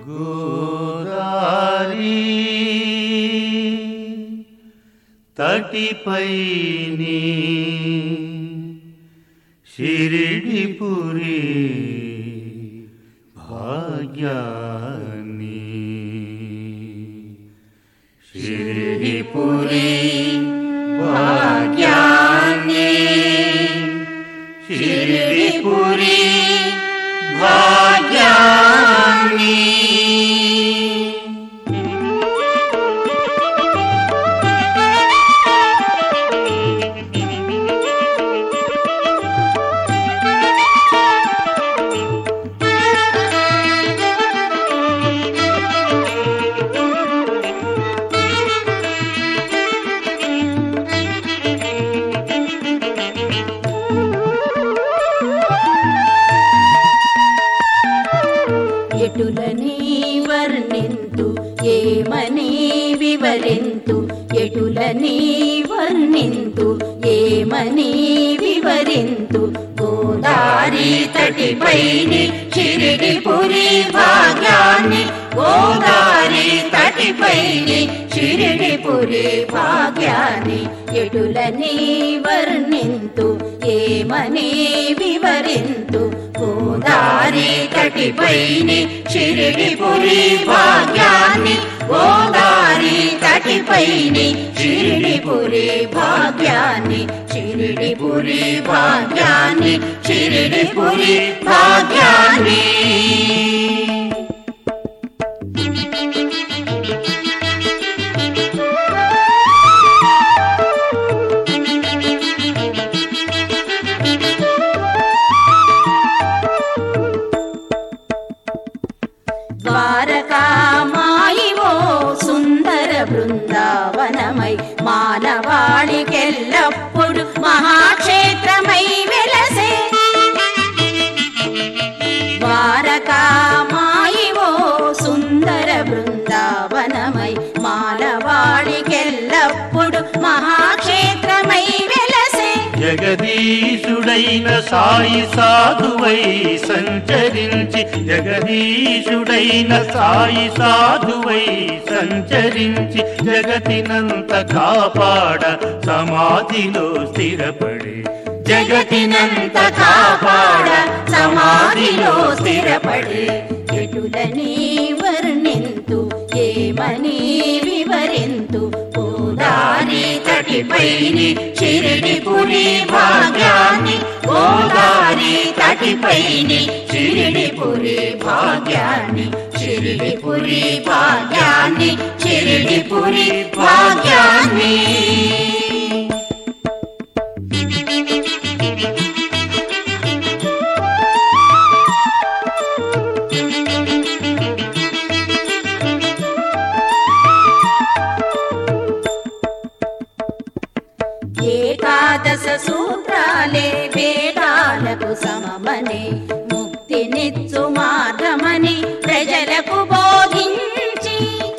గోదారి తటిపైని షిరిడిపురి భాగ్యాన్ని షిరిడిపురి భాగ్యాన్ని షిరిడిపురి భాగ్యాన్ని ఎటులని వర్ణింతు ఏమని వివరింతు ఎటులని వర్ణింతు ఏమని వివరింతు గోదారి తటిపైని చిరిడిపురి భాగ్యాన్ని గోదారి తటిపైని చిరిడిపురి భాగ్యాన్ని ఎటులని వర్ణింతు ఏమని వివరింతు గోదారి తటిపైని చిరిడిపురి భాగ్యాన్ని గోదారి తటిపైని చిరిడిపురి భాగ్యాన్ని చిరిడిపురి భాగ్యాన్ని చిరిడిపురి భాగ్యాన్ని ద్వారకామాయివో సుందర బృందావనమై మానవాళికెల్లప్పుడు మహాక్షేత్రమై వెలసే ద్వారకామాయివో సుందర బృందావనమై మానవాళికెల్లప్పుడు మహాక్షేత్రమై వెలసే జగదీశుడైన సాయి సాధువై సంచరించి జగదీశుడైన సాయి సాధువై సంచరించి జగతినంత కాపాడ సమాధిలో స్థిరపడి జగతినంత కాపాడ సమాధిలో స్థిరపడి ఎటులని వర్ణింతు ఏమని వివరింతు గోదారి తటిపైని చిరిడిపురి భాగ్యాన్ని గోదారి తటిపైని చిరిడిపురి భాగ్యాన్ని చిరిడిపురి భాగ్యాన్ని చిరిడిపురి భాగ్యాన్ని ఏకాదశ సూత్రాలే వేదాలకు సమమని ముక్తినిచ్చు మార్గమని ప్రజలకు బోధించి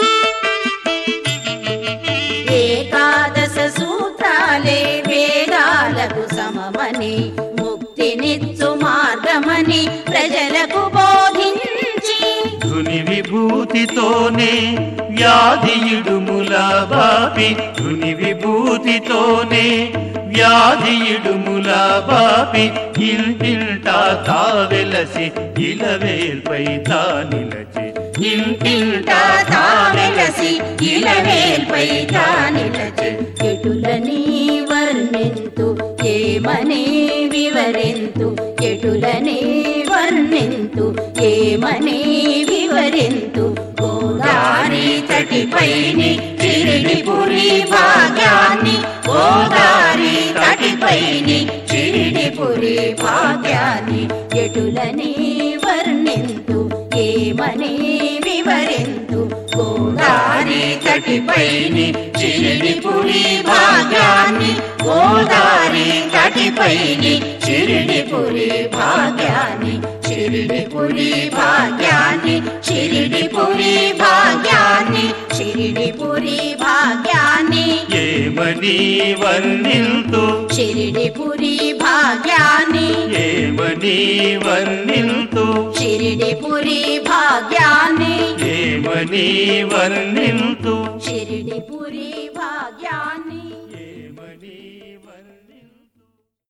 ఏకాదశ సూత్రాలే వేదాలకు సమమని ముక్తినిచ్చు మార్గమని ప్రజలకు బోధించి ధుని విభూతితోనే వ్యాధియుడుముల బాపి ధుని విభూతితోనే వ్యాధియుడుముల బాపి ఇంటింటా తావెలసి ఇలవేల్పై తానిలచి ఇంటింటా తావెలసి ఇలవేల్పై తానిలచి ఎటులని వర్ణింతు ఏమని వివరింతు ఎటులని వర్ణింతు ఏమని వివరింతు గోదారి తటిపైని చిరిడిపురి భాగ్యాన్ని గోదారి తటిపైని చిరిడిపురి భాగ్యాన్ని ఎటులని వర్ణింతు ఏమని వివరింతు గోదారి తటిపైని చిరిడిపురి భాగ్యాన్ని గోదారి తటిపైని చిరిడిపురి భాగ్యాన్ని చిరిడిపురి భాగ్యాన్ని చిరిడిపురి భాగ్యాన్ని చిరిడిపురి భాగ్యాన్ని ఏమని వర్ణిల్తు షిరిడిపురి భాగ్యాన్ని ఏమని వర్ణిల్తు షిరిడిపురి భాగ్యాన్ని ఏమని వర్ణింతు షిరిడిపురి భాగ్యాన్ని